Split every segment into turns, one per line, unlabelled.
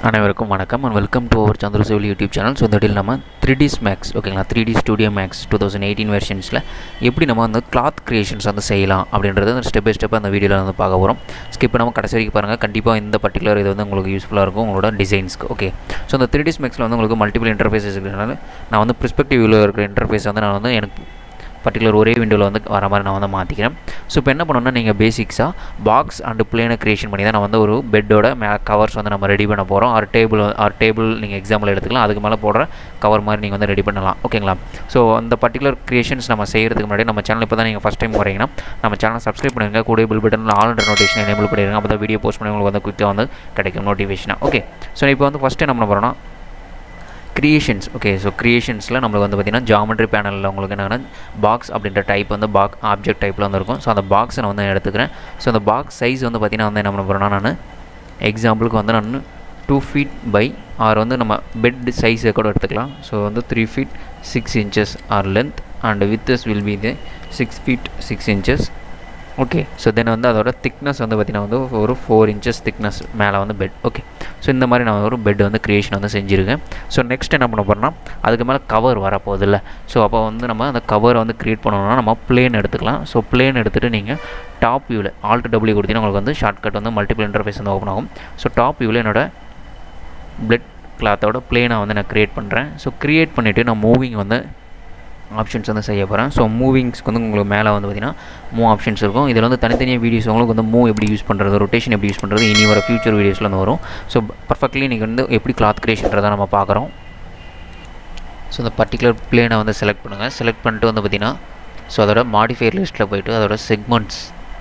அனைவருக்கும் வணக்கம் and welcome to our Chandra civil YouTube channel so இந்த இடத்தில் நம்ம த்ரீ டிஸ் மேக்ஸ் ஓகேங்களா three D studio Max two thousand eighteen வெர்ஷன்ஸில் எப்படி நம்ம வந்து கிளாத் கிரியேஷன்ஸ் வந்து செய்யலாம் அப்படின்றது ஸ்டெப் பை ஸ்டெப்பாக அந்த வீடியோவில் வந்து பார்க்க போகிறோம் ஸ்கிப் நம்ம கடைசி வரைக்கும் பாருங்கள் கண்டிப்பாக இந்த பர்டிகுலர் இது வந்து உங்களுக்கு யூஸ்ஃபுல்லாக இருக்கும் உங்களோட டிசைன்ஸ்க்கு ஓகே ஸோ இந்த த்ரீ டிஸ் மேக்ஸில் வந்து உங்களுக்கு மல்டிபிள் இன்டர்ஃபேஸஸ் இருக்கிறதுனால நான் வந்து ப்ரிஸ்பெக்டிவில் இருக்கிற இன்டர்ஃபேஸ் வந்து நான் வந்து எனக்கு பர்டிகுலர் ஒரே விண்டோவில் வந்து வர மாதிரி நான் வந்து மாற்றிக்கிறேன் ஸோ இப்போ என்ன பண்ணணும்னா நீங்கள் பேசிக்ஸாக பாக்ஸ் அண்டு பிளேனை க்ரியேஷன் பண்ணி தான் நான் வந்து ஒரு பெட்டோட மே கவர்ஸ் வந்து நம்ம ரெடி பண்ண போகிறோம் ஆர் டேபிள் ஆர் டேபிள் நீங்கள் எக்ஸாம்பிள் எடுத்துக்கலாம் அதுக்கு மேலே போடுற கவர் மாதிரி நீங்கள் வந்து ரெடி பண்ணலாம் ஓகேங்களா ஸோ அந்த பர்டிகுலர் க்ரியேஷன்ஸ் நம்ம செய்கிறதுக்கு முன்னாடி நம்ம சேனல் இப்போ தான் நீங்கள் ஃபஸ்ட் டைம் வரீங்கன்னா நம்ம சேனலை சப்ஸ்கிரைப் பண்ணுங்க கூட பில் பட்டனில் ஆல் நோட்டிஃபிகேஷன் எனேபிள் பண்ணிடுங்க அப்போ தான் வீடியோ போஸ்ட் பண்ணி உங்களுக்கு வந்து குயிக்காக வந்து கிடைக்கும் நோட்டிஃபிகேஷனாக ஓகே ஸோ இப்போ வந்து ஃபஸ்ட்டு என்ன பண்ண போகிறோம்னா க்ரியேஷன்ஸ் ஓகே ஸோ க்ரியேஷன்ஸில் நம்மளுக்கு வந்து பார்த்திங்கன்னா ஜாமெட்ரி பேனலில் உங்களுக்கு என்னென்னா பாக்ஸ் அப்படின்ற டைப் வந்து பாக் ஆப்ஜெக்ட் டைப்பில் வந்து இருக்கும் ஸோ அந்த பாக்ஸை நான் வந்து எடுத்துக்கிறேன் ஸோ அந்த பாக்ஸ் சைஸ் வந்து பார்த்திங்கன்னா வந்து என்ன பண்ண போகிறேன்னா நான் எக்ஸாம்பிளுக்கு வந்து நான் டூ ஃபீட் பை ஆர் வந்து நம்ம பெட் சைஸை கூட எடுத்துக்கலாம் ஸோ வந்து three feet six inches or length and widths will be the six feet six inches okay so then வந்து அதோட திக்னஸ் வந்து பார்த்திங்கன்னா வந்து ஒரு ஃபோர் இன்ச்சஸ் திக்னஸ் மேலே வந்து பெட் ஓகே ஸோ இந்த மாதிரி நான் ஒரு பெட் வந்து க்ரியேஷன் வந்து செஞ்சுருக்கேன் ஸோ நெக்ஸ்ட் என்ன பண்ண போகிறோம்னா அதுக்கு மேலே கவர் வரப்போகுதில்ல ஸோ அப்போ வந்து நம்ம அந்த கவரை வந்து க்ரியேட் பண்ணணும்னா நம்ம பிளேன் எடுத்துக்கலாம் ஸோ பிளேன் எடுத்துகிட்டு நீங்கள் டாப் வியூவில் ஆல்ட் டபிள்யூ கொடுத்தீங்கன்னா உங்களுக்கு வந்து ஷார்ட்கட் வந்து மல்டிபிள் இன்டர்ஃபேஸ் வந்து ஓப்பன் ஆகும் ஸோ டாப் வியூவில் என்னோட பிளட் கிளாத்தோட பிளேனை வந்து நான் க்ரியேட் பண்ணுறேன் ஸோ க்ரியேட் பண்ணிவிட்டு நான் மூவிங் வந்து ஆப்ஷன்ஸ் வந்து செய்ய போகிறேன் ஸோ மூவிங்ஸ்க்கு வந்து உங்களுக்கு மேலே வந்து பார்த்திங்கன்னா மூ ஆப்ஷன்ஸ் இருக்கும் இதில் வந்து தனித்தனியாக வீடியோஸ் உங்களுக்கு வந்து மூவ் எப்படி யூஸ் பண்ணுறது ரொட்டேஷன் எப்படி யூஸ் பண்ணுறது இனி வர ஃபியூச்சர் வீடியோஸில் வந்து வரும் ஸோ பர்ஃபெக்ட்லி நீங்கள் வந்து எப்படி கிளாத் கிரியேஷன்றதை நம்ம பார்க்குறோம் ஸோ இந்த பர்டிகுலர் பிளேனை வந்து செலக்ட் பண்ணுங்கள் செலக்ட் பண்ணிட்டு வந்து பார்த்திங்கன்னா ஸோ அதோட மாடிஃபையர் லிஸ்ட்டில் போயிட்டு அதோட செக்மெண்ட்ஸ்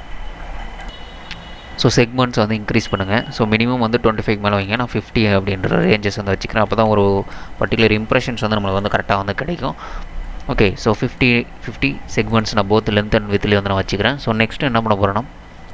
ஸோ செக்மெண்ட்ஸ் வந்து இன்க்ரீஸ் பண்ணுங்கள் ஸோ மினிமம் வந்து டுவெண்ட்டி ஃபைவ் மேலே வைங்க நான் ஃபிஃப்டி அப்படின்ற ரேஞ்சஸ் வந்து வச்சுக்கிறேன் அப்போ தான் ஒரு பர்டிகுலர் இம்ப்ரெஷன்ஸ் வந்து நம்மளுக்கு வந்து கரெக்டாக வந்து கிடைக்கும் okay so fifty fifty segments நான் போத் லென்த் அண்ட் வித்லேயே வந்து நான் வச்சுக்கிறேன் ஸோ நெக்ஸ்ட்டு என்ன பண்ண போகிறேன்னா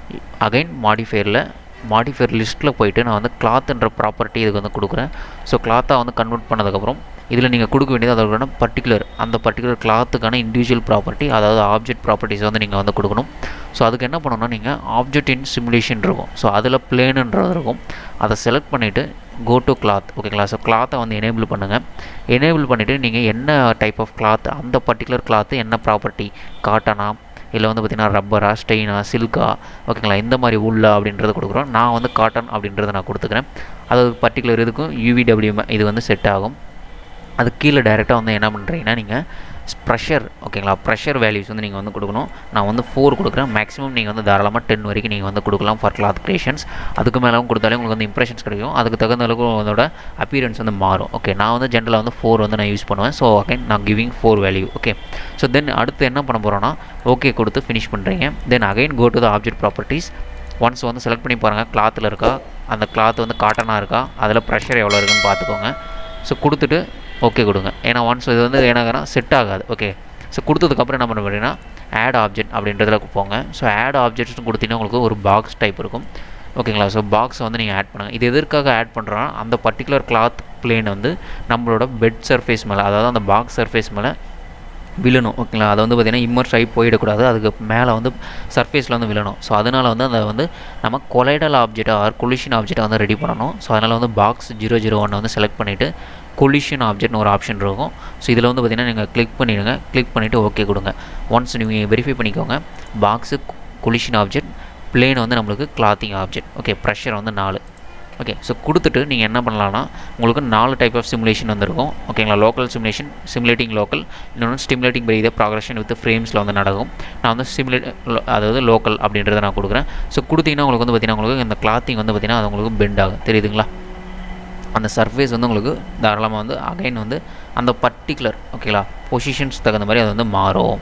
அகைன் மாடிஃபையரில் மாடிஃபையர் லிஸ்ட்டில் போயிட்டு நான் வந்து கிளாத்ன்ற ப்ராப்பர்ட்டி இதுக்கு வந்து கொடுக்குறேன் ஸோ கிளாத்தாக வந்து கன்வெர்ட் பண்ணதுக்கப்புறம் இதில் நீங்கள் கொடுக்க வேண்டியது அதோட பர்டிகுலர் அந்த பர்டிகுலர் கிளாத்துக்கான இண்டிவிஜுவல் ப்ராப்பர்ட்டி அதாவது ஆப்ஜெக்ட் ப்ராப்பர்ட்டிஸ் வந்து நீங்கள் வந்து கொடுக்கணும் ஸோ அதுக்கு என்ன பண்ணணும்னா நீங்கள் ஆப்ஜெக்ட் இன் சிமுலேஷன் இருக்கும் ஸோ அதில் பிளேனுன்றது இருக்கும் அதை செலக்ட் பண்ணிவிட்டு கோ டு கிளாத் ஓகேங்களா ஸோ கிளாத்தை வந்து எனேபிள் பண்ணுங்கள் எனேபிள் பண்ணிவிட்டு நீங்கள் என்ன டைப் ஆஃப் கிளாத் அந்த பர்டிகுலர் கிளாத்து என்ன ப்ராப்பர்ட்டி காட்டனா இல்லை வந்து பார்த்திங்கன்னா ரப்பரா ஸ்டெயினா சில்கா ஓகேங்களா இந்த மாதிரி உள்ளா அப்படின்றத கொடுக்குறோம் நான் வந்து காட்டன் அப்படின்றத நான் கொடுத்துக்கிறேன் அது பர்டிகுலர் இதுக்கும் யூவிடபிள்யூ இது வந்து செட் ஆகும் அது கீழே டைரெக்டாக வந்து என்ன பண்ணுறீங்கன்னா நீங்கள் ப்ரெஷர் ஓகேங்களா ப்ரெஷர் வேல்யூஸ் வந்து நீங்கள் வந்து கொடுக்கணும் நான் வந்து ஃபோர் கொடுக்குறேன் மேக்ஸிமம் நீங்கள் வந்து தாராளமாக டென் வரைக்கும் நீங்கள் வந்து கொடுக்கலாம் ஃபார் கிளாத் கிரியேஷன்ஸ் அதுக்கு மேலேவும் கொடுத்தாலே உங்களுக்கு வந்து இம்ப்ரெஷன்ஸ் கிடைக்கும் அதுக்கு தகுந்த அளவுக்கு அதோட அப்பியரன்ஸ் வந்து மாறும் ஓகே நான் வந்து ஜென்ரலாக வந்து ஃபோர் வந்து நான் யூஸ் பண்ணுவேன் ஸோ அகைன் நான் giving four value okay so then அடுத்து என்ன பண்ண போகிறோன்னா ஓகே கொடுத்து ஃபினிஷ் பண்ணுறீங்க then again go to the object properties once வந்து செலக்ட் பண்ணி பாருங்கள் கிளாத்தில் இருக்கா அந்த கிளாத் வந்து காட்டனாக இருக்கா அதில் ப்ரெஷர் எவ்வளோ இருக்குன்னு பார்த்துக்கோங்க ஸோ கொடுத்துட்டு ஓகே கொடுங்க ஏன்னா ஒன்ஸ் இது வந்து என்னங்கன்னா செட் ஆகாது ஓகே ஸோ கொடுத்ததுக்கப்புறம் என்ன பண்ண போகிறீங்கன்னா ஆட் ஆப்ஜெக்ட் அப்படின்றதுல போங்க ஸோ ஆட் ஆப்ஜெக்ட்ஸ்னு கொடுத்தீங்கன்னா உங்களுக்கு ஒரு பாக்ஸ் டைப் இருக்கும் ஓகேங்களா ஸோ பாக்ஸ் வந்து நீங்கள் ஆட் பண்ணுங்கள் இது எதற்காக ஆட் பண்ணுறோன்னா அந்த பர்டிகுலர் கிளாத் பிளேன் வந்து நம்மளோட பெட் சர்ஃபேஸ் மேலே அதாவது அந்த பாக்ஸ் சர்ஃபேஸ் மேலே விழணும் ஓகேங்களா அதை வந்து பார்த்திங்கன்னா இம்மர்ஸ் ஆகி போயிடக்கூடாது அதுக்கு மேலே வந்து சர்ஃபேஸில் வந்து விழணும் ஸோ அதனால் வந்து அதை வந்து நம்ம கொலைடல் ஆப்ஜெக்டாக ஆர் கொலிஷன் ஆப்ஜெக்டாக வந்து ரெடி பண்ணணும் ஸோ அதனால் வந்து பாக்ஸ் ஜீரோ ஜீரோ ஒன்னை வந்து செலக்ட் பண்ணிவிட்டு கொலிஷன் ஆப்ஜெக்ட்னு ஒரு ஆப்ஷன் இருக்கும் ஸோ இதில் வந்து பார்த்திங்கன்னா நீங்கள் கிளிக் பண்ணிடுங்க கிளிக் பண்ணிவிட்டு ஓகே கொடுங்க ஒன்ஸ் நீங்கள் வெரிஃபை பண்ணிக்கோங்க பாக்ஸு கொலிஷன் ஆப்ஜெக்ட் பிளேன் வந்து நம்மளுக்கு கிளாத்திங் ஆப்ஜெக்ட் ஓகே ப்ரெஷர் வந்து நாலு ஓகே ஸோ கொடுத்துட்டு நீங்கள் என்ன பண்ணலான்னா உங்களுக்கு நாலு டைப் ஆஃப் சிமுலேஷன் வந்துருக்கும் ஓகேங்களா லோக்கல் சிமுலேஷன் சிமுலேட்டிங் லோக்கல் இன்னொன்று ஸ்டிமுலேட்டிங் பை இதை ப்ராக்ரஷன் வித் ஃப்ரேம்ஸில் வந்து நடக்கும் நான் வந்து சிமுலேட் அதாவது லோக்கல் அப்படின்றத நான் கொடுக்குறேன் ஸோ கொடுத்தீங்கன்னா உங்களுக்கு வந்து பார்த்திங்கன்னா உங்களுக்கு இந்த கிளாத்திங் வந்து பார்த்திங்கன்னா அது உங்களுக்கு பெண்ட் ஆகும் தெரியுதுங்களா அந்த சர்ஃபேஸ் வந்து உங்களுக்கு தாராளமாக வந்து அகைன் வந்து அந்த பர்டிகுலர் ஓகேங்களா பொசிஷன்ஸ் தகுந்த மாதிரி அது வந்து மாறும்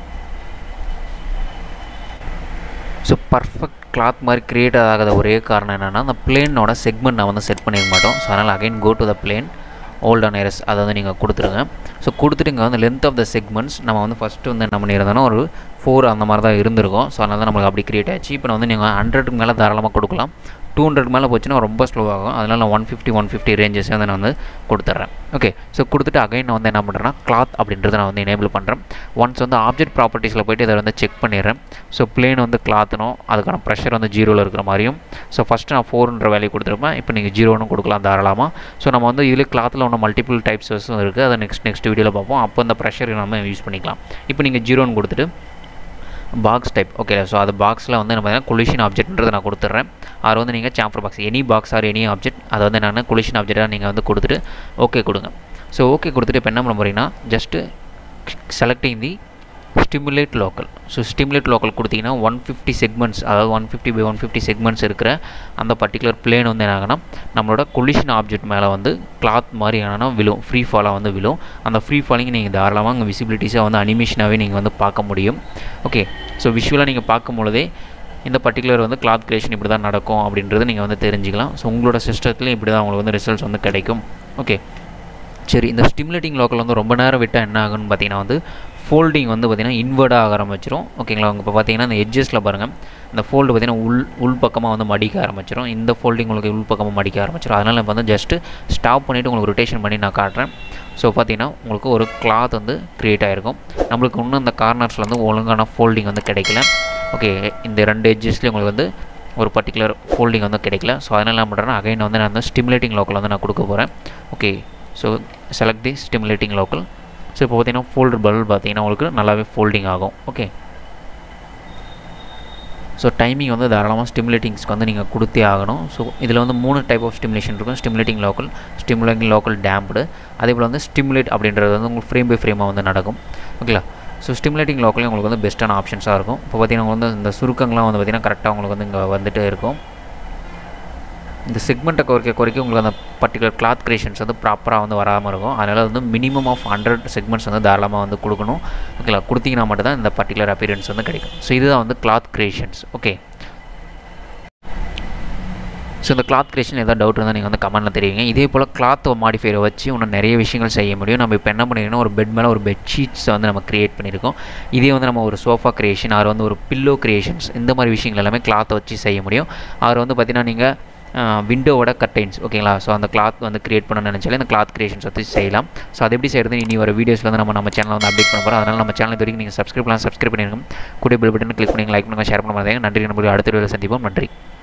ஸோ பர்ஃபெக்ட் கிளாத் மாதிரி க்ரியேட் ஆகாத ஒரே காரணம் என்னென்னா அந்த பிளேனோட செக்மெண்ட் நான் வந்து செட் பண்ணியிருக்க மாட்டோம் ஸோ அதனால் again go to the plane hold on erase அதை வந்து நீங்கள் கொடுத்துருங்க ஸோ கொடுத்துட்டு இங்கே வந்து லென்த் ஆஃப் த செக்மெண்ட்ஸ் நம்ம வந்து ஃபஸ்ட்டு வந்து என்ன பண்ணியிருந்தோம்னா ஒரு ஃபோர் அந்த மாதிரி தான் இருந்திருக்கும் ஸோ அதனால தான் நம்மளுக்கு அப்படி க்ரியேட் ஆச்சு இப்போ நான் வந்து நீங்கள் ஹண்ட்ரடுக்கு மேலே தாராளமாக கொடுக்கலாம் டூ ஹண்ட்ரட் மேலே போச்சுன்னா ரொம்ப ஸ்லோவாகும் அதனால் நான் one fifty one fifty ranges வந்து நான் வந்து கொடுத்துட்றேன் ஓகே ஸோ கொடுத்துட்டு அகைன் நான் வந்து என்ன பண்ணுறேன்னா கிளாத் அப்படின்றத நான் வந்து எனேபிள் பண்ணுறேன் ஒன்ஸ் வந்து ஆப்ஜெக்ட் ப்ராப்பர்ட்டிஸில் போய்ட்டு இதை வந்து செக் பண்ணிடுறேன் ஸோ பிளேன் வந்து கிளாத்னும் அதுக்கான ப்ரெஷர் வந்து ஜீரோவில் இருக்கிற மாதிரியும் ஸோ ஃபஸ்ட்டு நான் ஃபோர்ன்ற வேல்யூ கொடுத்துருப்பேன் இப்போ நீங்கள் ஜீரோன்னு கொடுக்கலாம் தாராளமாக ஸோ நம்ம வந்து இதில் கிளாத்தில் ஒன்று மல்டிபிள் டைப்ஸும் இருக்குது அதை நெக்ஸ்ட் நெக்ஸ்ட் வீடியோவில் பார்ப்போம் அப்போ அந்த ப்ரெஷர் நம்ம யூஸ் பண்ணிக்கலாம் இப்போ நீங்கள் ஜீரோன்னு கொடுத்துட்டு பாக்ஸ் டைப் ஓகே ஸோ அது பாக்ஸில் வந்து நம்ம பார்த்தீங்கன்னா கொலிஷன் ஆப்ஜெக்ட்ன்றதை நான் கொடுத்துட்றேன் அது வந்து நீங்கள் chamfer box any box or any object அதை வந்து என்னென்னா கொலிஷன் ஆப்ஜெக்டாக நீங்கள் வந்து கொடுத்துட்டு ஓகே கொடுங்க ஸோ ஓகே கொடுத்துட்டு இப்போ என்ன பண்ண போகிறீங்கன்னா just selecting the stimulate local so stimulate local கொடுத்தீங்கன்னா ஒன் ஃபிஃப்டி செக்மெண்ட்ஸ் அதாவது one fifty by one fifty segments இருக்கிற அந்த பர்டிகுலர் பிளேன் வந்து என்னாகனா நம்மளோட கொலிஷன் ஆப்ஜெக்ட் மேலே வந்து கிளாத் மாதிரி என்னன்னா விழும் ஃப்ரீ ஃபாலாக வந்து விழும் அந்த ஃப்ரீ ஃபாலிங் நீங்கள் தாராளமாக அங்கே விசிபிலிட்டிஸாக வந்து அனிமேஷனாகவே நீங்கள் வந்து பார்க்க முடியும் ஓகே ஸோ விஷுவலாக நீங்கள் பார்க்கும் பொழுதே இந்த பர்டிகுலர் வந்து கிளாத் கிரியேஷன் இப்படி தான் நடக்கும் அப்படின்றது நீங்கள் வந்து தெரிஞ்சுக்கலாம் ஸோ உங்களோட சிஸ்டத்துலேயும் இப்படி தான் உங்களுக்கு வந்து ரிசல்ட்ஸ் வந்து கிடைக்கும் ஓகே சரி இந்த ஸ்டிமுலேட்டிங் லோக்கல் வந்து ரொம்ப நேரம் விட்டால் என்ன ஆகுன்னு பார்த்தீங்கன்னா வந்து ஃபோல்டிங் வந்து பார்த்திங்கன்னா இன்வெர்டாக ஆக ஆரம்பிச்சிரும் ஓகேங்களா இப்போ பார்த்தீங்கன்னா இந்த எட்ஜஸில் பாருங்கள் இந்த ஃபோல்டு பார்த்திங்கன்னா உள் உள் பக்கமாக வந்து மடிக்க ஆரம்பிச்சிரும் இந்த ஃபோல்டிங் உங்களுக்கு உள் பக்கமாக மடிக்க ஆரம்பிச்சிடும் அதனால் இப்போ வந்து ஜஸ்ட்டு ஸ்டாப் பண்ணிவிட்டு உங்களுக்கு ரொட்டேஷன் பண்ணி நான் காட்டுறேன் ஸோ பார்த்தீங்கன்னா உங்களுக்கு ஒரு கிளாத் வந்து க்ரியேட் ஆகிருக்கும் நம்மளுக்கு இன்னும் இந்த கார்னர்ஸில் வந்து ஒழுங்கான ஃபோல்டிங் வந்து கிடைக்கல ஓகே இந்த ரெண்டு எட்ஜஸ்லேயும் உங்களுக்கு வந்து ஒரு பர்டிகுலர் ஃபோல்டிங் வந்து கிடைக்கல ஸோ அதனால் என்ன பண்ணுறேன்னா அகைன் வந்து நான் வந்து ஸ்டிமுலேட்டிங் லோக்கல் வந்து நான் கொடுக்க போகிறேன் okay so select the stimulating local so இப்போ பார்த்தீங்கன்னா ஃபோல்டர் பல் பார்த்தீங்கன்னா உங்களுக்கு நல்லாவே ஃபோல்டிங் ஆகும் ஓகே ஸோ டைமிங் வந்து தாராளமாக ஸ்டிமுலேட்டிங்ஸ்க்கு வந்து நீங்கள் கொடுத்தே ஆகணும் ஸோ இதில் வந்து மூணு டைப் ஆஃப் ஸ்டிமுலேஷன் இருக்கும் stimulating local stimulating local damped அதே போல் வந்து ஸ்டிமுலேட் அப்படின்றது வந்து உங்களுக்கு ஃப்ரேம் பை ஃப்ரேமாக வந்து நடக்கும் ஓகேங்களா ஸோ ஸ்டிமுலேட்டிங் லோக்கலே உங்களுக்கு வந்து பெஸ்ட்டான ஆப்ஷன்ஸாக இருக்கும் இப்போ பார்த்தீங்கன்னா வந்து இந்த சுருக்கங்கள்லாம் வந்து பார்த்திங்கன்னா கரெக்டாக உங்களுக்கு வந்து இங்கே வந்துகிட்டே இருக்கும் இந்த செக்மெண்ட்டை குறைக்க குறைக்க உங்களுக்கு அந்த பர்டிகுலர் கிளாத் கிரியேஷன்ஸ் வந்து ப்ராப்பராக வந்து வராமல் இருக்கும் அதனால் வந்து மினிமம் ஆஃப் ஹண்ட்ரட் செக்மெண்ட்ஸ் வந்து தாராளமாக வந்து கொடுக்கணும் ஓகேங்களா கொடுத்தீங்கன்னா மட்டும் தான் இந்த பர்டிகுலர் அப்பியரன்ஸ் வந்து கிடைக்கும் ஸோ இதுதான் வந்து கிளாத் கிரியேஷன்ஸ் ஓகே ஸோ இந்த கிளாத் கிரியேஷன் ஏதாவது டவுட் இருந்தால் நீங்கள் வந்து கமெண்ட்டில் தெரியுங்க இதே போல் கிளாத் மாடிஃபையரை வச்சு இன்னும் நிறைய விஷயங்கள் செய்ய முடியும் நம்ம இப்போ என்ன பண்ணிருக்கோம் ஒரு பெட் மேலே ஒரு பெட் ஷீட்ஸை வந்து நம்ம க்ரியேட் பண்ணியிருக்கோம் இதே வந்து நம்ம ஒரு சோஃபா கிரியேஷன் அவர் வந்து ஒரு பில்லோ கிரியேஷன்ஸ் இந்த மாதிரி விஷயங்கள் எல்லாமே கிளாத்தை வச்சு செய்ய முடியும் அவர் வந்து பார்த்திங்கன்னா நீங்கள் விண்டோவோட கர்டைன்ஸ் ஓகேங்களா ஸோ அந்த கிளாத் வந்து கிரியேட் பண்ணணும்னு நினச்சாலே இந்த கிளாத் கிரியேஷன்ஸ் வச்சு செய்யலாம் ஸோ அது எப்படி செய்கிறது இனி வர வீடியோஸில் வந்து நம்ம நம்ம சேனலில் வந்து அப்டேட் பண்ண போகிறோம் அதனால் நம்ம சேனல் இது வரைக்கும் நீங்கள் சப்ஸ்கிரைப் பண்ணலாம் சப்ஸ்கிரைப் பண்ணிருக்கோம் கூட பெல் பட்டன் கிளிக் பண்ணி லைக் பண்ணுங்கள் ஷேர் பண்ண மாதிரி நன்றி நம்மளுக்கு அடுத்த வீடியோவில் சந்திப்போம் நன்றி